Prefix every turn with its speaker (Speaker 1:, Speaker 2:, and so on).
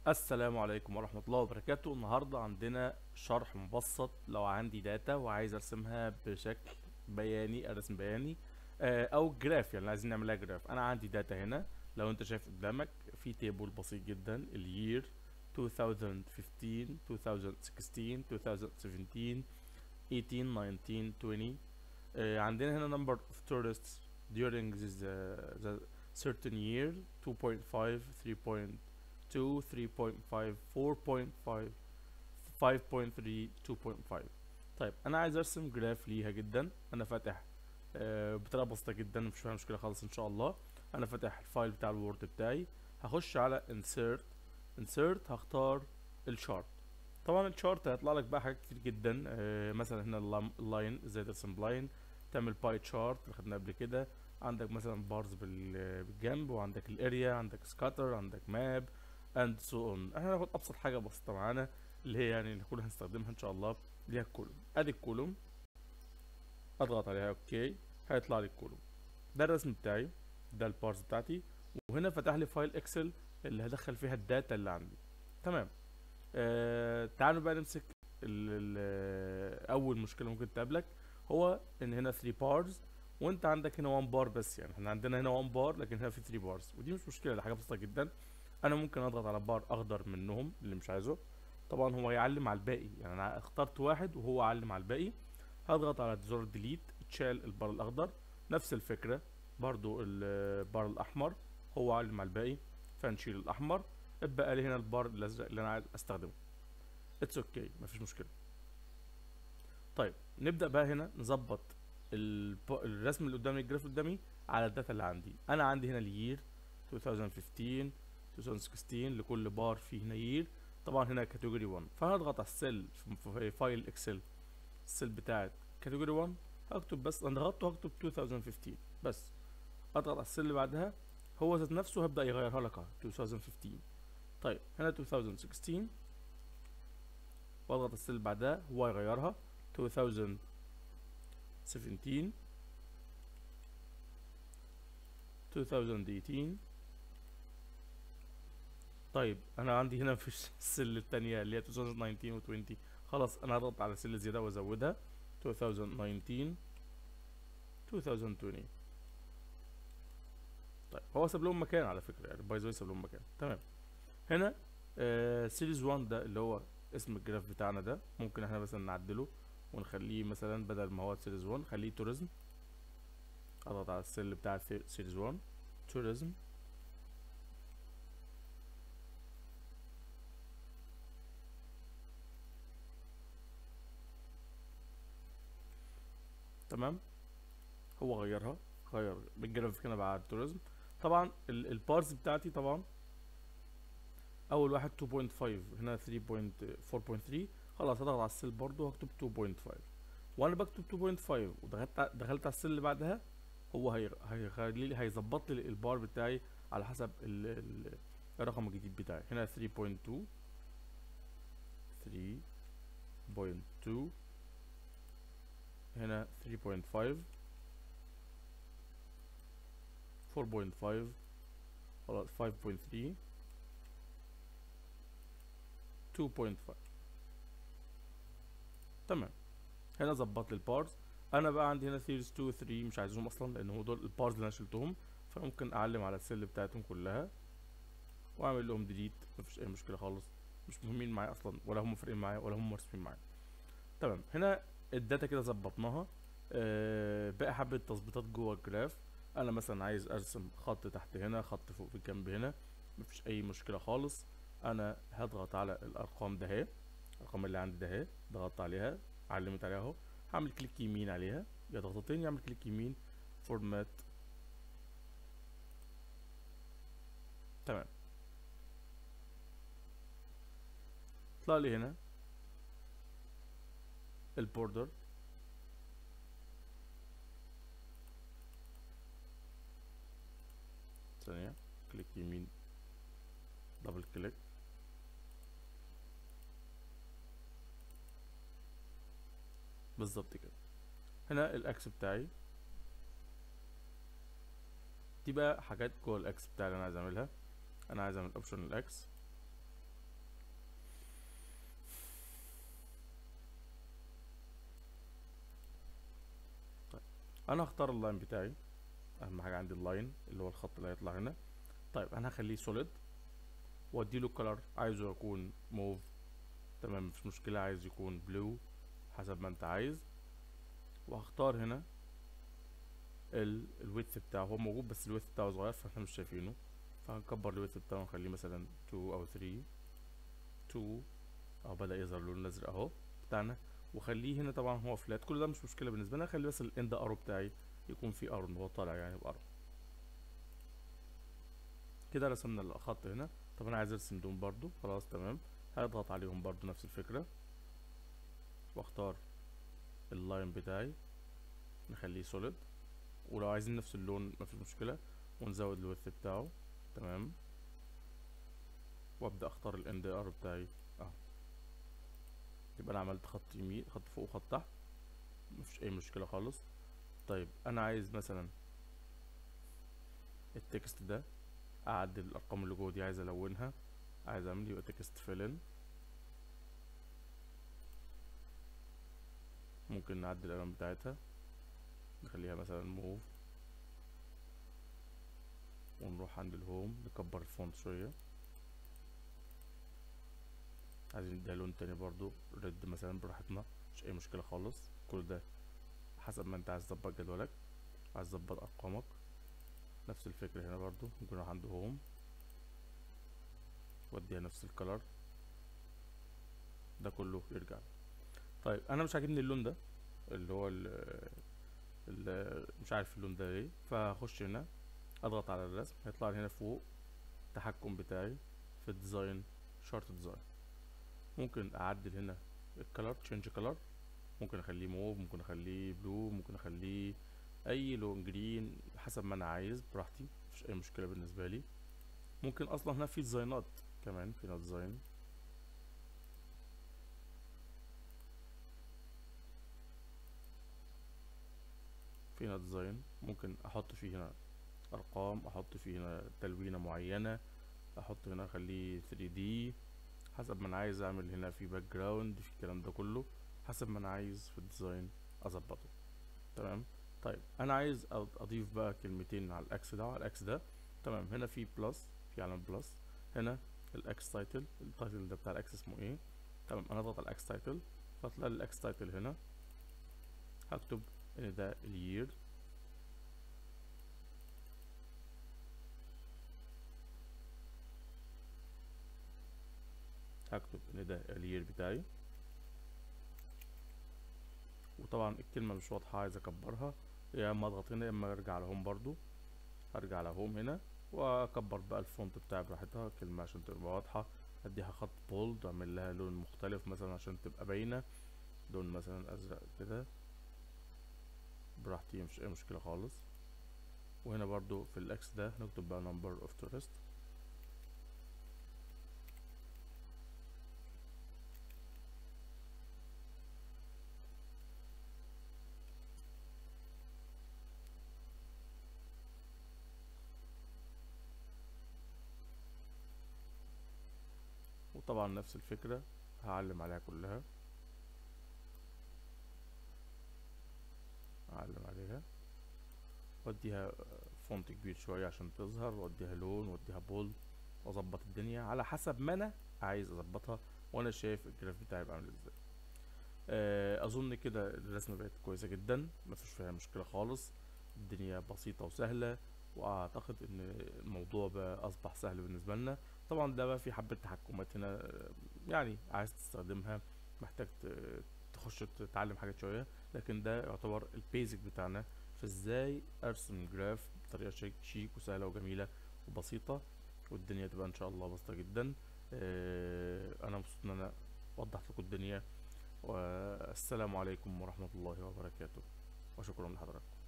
Speaker 1: السلام عليكم ورحمة الله وبركاته النهاردة عندنا شرح مبسط لو عندي داتا وعايز ارسمها بشكل بياني رسم بياني آه، او جراف يعني عايزين نعملها جراف انا عندي داتا هنا لو انت شايف قدامك في تيبل بسيط جدا اليير 2015 2016 2017 18 19 20 آه، عندنا هنا number of tourists during this uh, the certain year 2.5 3. 2 3.5 4.5 5.3 2.5 طيب انا عايز ارسم جراف ليها جدا انا فاتح آه بطريقه بسيطه جدا مش فيها مشكله خالص ان شاء الله انا فاتح الفايل بتاع الوورد بتاعي هخش على insert insert هختار الشارت طبعا الشارت هيطلع لك بقى حاجات كتير جدا آه مثلا هنا اللاين ازاي ترسم لاين تعمل باي تشارت اللي خدناه قبل كده عندك مثلا بارز بالجنب وعندك الاريا عندك سكاتر عندك ماب اند سو اون احنا هناخد ابسط حاجه بسيطه معانا اللي هي يعني اللي كلنا هنستخدمها ان شاء الله اللي هي الكولوم ادي الكولوم اضغط عليها اوكي هيطلع لي الكولوم ده الرسم بتاعي ده البارز بتاعتي وهنا فتح لي فايل اكسل اللي هدخل فيها الداتا اللي عندي تمام آه تعالوا بقى نمسك ال ال اول مشكله ممكن تقابلك هو ان هنا 3 بارز وانت عندك هنا 1 بار بس يعني احنا عندنا هنا 1 بار لكن هنا في 3 بارز ودي مش مشكله دي حاجه بسيطه جدا انا ممكن اضغط على بار اخضر منهم اللي مش عايزه طبعا هو يعلم على الباقي يعني انا اخترت واحد وهو علم على الباقي هضغط على زر ديليت تشال البار الاخضر نفس الفكره برضو البار الاحمر هو علم على الباقي فنشيل الاحمر اتبقى لي هنا البار الازرق اللي انا عايز استخدمه اتس اوكي okay. مفيش مشكله طيب نبدا بقى هنا نظبط الرسم اللي قدامي الجراف اللي قدامي على الداتا اللي عندي انا عندي هنا اليير 2015 2016 لكل بار فيه هنا يير طبعا هنا كاتيجوري 1 فهضغط على السيل في فايل اكسل السيل بتاعت كاتيجوري 1 هكتب بس انا ضغطت وهكتب 2015 بس اضغط على السيل اللي بعدها هو ذات نفسه هيبدا يغيرها لك 2015 طيب هنا 2016 واضغط السيل اللي بعدها هو يغيرها 2017 2018 طيب انا عندي هنا في السل التانية اللي هي 2019 و 20 خلاص انا هضغط على سل زيادة وازودها 2019 2020 طيب هو ساب لهم مكان على فكرة يعني باي ذا ساب لهم مكان تمام هنا آه سيريز 1 ده اللي هو اسم الجراف بتاعنا ده ممكن احنا مثلا نعدله ونخليه مثلا بدل ما هو سيريز 1 خليه توريزم اضغط على السل بتاع سيريز 1 توريزم تمام هو غيرها غير بالجرافيك هنا بعد توريزم طبعا البارز بتاعتي طبعا اول واحد 2.5 هنا 3.4.3 خلاص هضغط على السيل برضو هكتب 2.5 وانا بكتب 2.5 ودخلت دخلت على السيل اللي بعدها هو هيخلي لي هيظبط لي البار بتاعي على حسب ال ال الرقم الجديد بتاعي هنا 3.2 3.2 هنا 3.5 4.5 خلاص 5.3 2.5 تمام هنا ظبط لي البارز انا بقى عندي هنا سيريز 2 و 3 مش عايزهم اصلا لان هو دول البارز اللي انا شلتهم فممكن اعلم على السيل بتاعتهم كلها واعمل لهم ديليت مفيش اي مشكله خالص مش مهمين معايا اصلا ولا هم فارقين معايا ولا هم مرسومين معايا تمام هنا الداتا كده ظبطناها آه بقى حبة تظبيطات جوه الجراف انا مثلا عايز ارسم خط تحت هنا خط فوق في الجنب هنا مفيش اي مشكلة خالص انا هضغط على الارقام ده اهي الارقام اللي عندي ده اهي ضغطت عليها علمت عليها اهو هعمل كليك يمين عليها يا ضغطتين يعمل كليك يمين فورمات تمام طلع لي هنا البوردر ثانية كليك يمين دبل كليك بالظبط كده هنا الاكس بتاعي دي بقى حاجات جوه الاكس بتاعي اللي انا عايز اعملها انا عايز اعمل اوبشن الاكس انا هختار اللاين بتاعي اهم حاجه عندي اللاين اللي هو الخط اللي هيطلع هنا طيب انا هخليه سوليد واديله الكلر عايزه يكون موف تمام مفيش مشكله عايز يكون بلو حسب ما انت عايز وهختار هنا الويدث بتاعه هو موجود بس الويدث بتاعه صغير فاحنا مش شايفينه فهنكبر الويدث بتاعه ونخليه مثلا 2 او 3 2 اهو بدأ يظهر اللون الازرق اهو بتاعنا وخليه هنا طبعا هو فلات كل ده مش مشكله بالنسبه لنا خلي بس الاند ارو بتاعي يكون فيه ارو هو طالع يعني بارو كده رسمنا الخط هنا طب انا عايز ارسم دول برضو خلاص تمام هضغط عليهم برضو نفس الفكره واختار اللاين بتاعي نخليه سوليد ولو عايزين نفس اللون مفيش مشكله ونزود الويث بتاعه تمام وابدا اختار الاند ار بتاعي اهو يبقى انا عملت خط يمين خط فوق وخط تحت مفيش اي مشكله خالص طيب انا عايز مثلا التكست ده اعدل الارقام اللي جوه دي عايز الونها عايز اعمل يبقى تكست فيلن ممكن نعدل الالوان بتاعتها نخليها مثلا موف ونروح عند الهوم نكبر الفونت شويه عايزين نديها لون تاني برضو ريد مثلا براحتنا مش اي مشكله خالص كل ده حسب ما انت عايز تظبط جدولك عايز تظبط ارقامك نفس الفكره هنا برضو ممكن نروح عند هوم واديها نفس الكلر ده كله يرجع طيب انا مش عاجبني اللون ده اللي هو ال مش عارف اللون ده ايه فهخش هنا اضغط على الرسم هيطلع لي هنا فوق التحكم بتاعي في الديزاين شارت ديزاين ممكن اعدل هنا الكلر تشينج كلر ممكن اخليه موف ممكن اخليه بلو ممكن اخليه اي لون جرين حسب ما انا عايز براحتي مفيش اي مشكله بالنسبه لي ممكن اصلا هنا في ديزاينات كمان في ديزاين فينا ديزاين ممكن احط فيه هنا ارقام احط فيه هنا تلوينه معينه احط هنا اخليه 3D حسب ما انا عايز اعمل هنا في باك جراوند في الكلام ده كله حسب ما انا عايز في الديزاين اظبطه تمام طيب انا عايز اضيف بقى كلمتين على الاكس ده وعلى الاكس ده تمام هنا في بلس في علامه بلس هنا الاكس تايتل التايتل ده بتاع الاكس اسمه ايه تمام انا اضغط على الاكس تايتل فاطلع لي الاكس تايتل هنا هكتب ان ده اليير هكتب ان ده اليير بتاعي وطبعا الكلمه مش واضحه عايز اكبرها يا اما اضغط هنا يا اما ارجع على هوم برضو ارجع على هوم هنا واكبر بقى الفونت بتاعي براحتها كلمه عشان تبقى واضحه اديها خط بولد واعمل لها لون مختلف مثلا عشان تبقى باينه لون مثلا ازرق كده براحتي مش اي مشكله خالص وهنا برضو في الاكس ده نكتب بقى number of tourist وطبعا نفس الفكرة هعلم عليها كلها اعلم عليها واديها فونت كبير شوية عشان تظهر واديها لون واديها بولد واظبط الدنيا على حسب ما انا عايز اظبطها وانا شايف الجراف بتاعي يبقى عامل ازاي اظن كده الرسمه بقت كويسه جدا مفيش فيها مشكله خالص الدنيا بسيطه وسهله واعتقد ان الموضوع بقى اصبح سهل بالنسبه لنا طبعا ده بقى في حبه تحكمات هنا يعني عايز تستخدمها محتاج تخش تتعلم حاجات شويه لكن ده يعتبر البيزك بتاعنا في ازاي ارسم جراف بطريقه شيك شيك وسهله وجميله وبسيطه والدنيا تبقى ان شاء الله بسيطه جدا انا مبسوط ان انا وضحت لكم الدنيا والسلام عليكم ورحمه الله وبركاته وشكرا لحضراتكم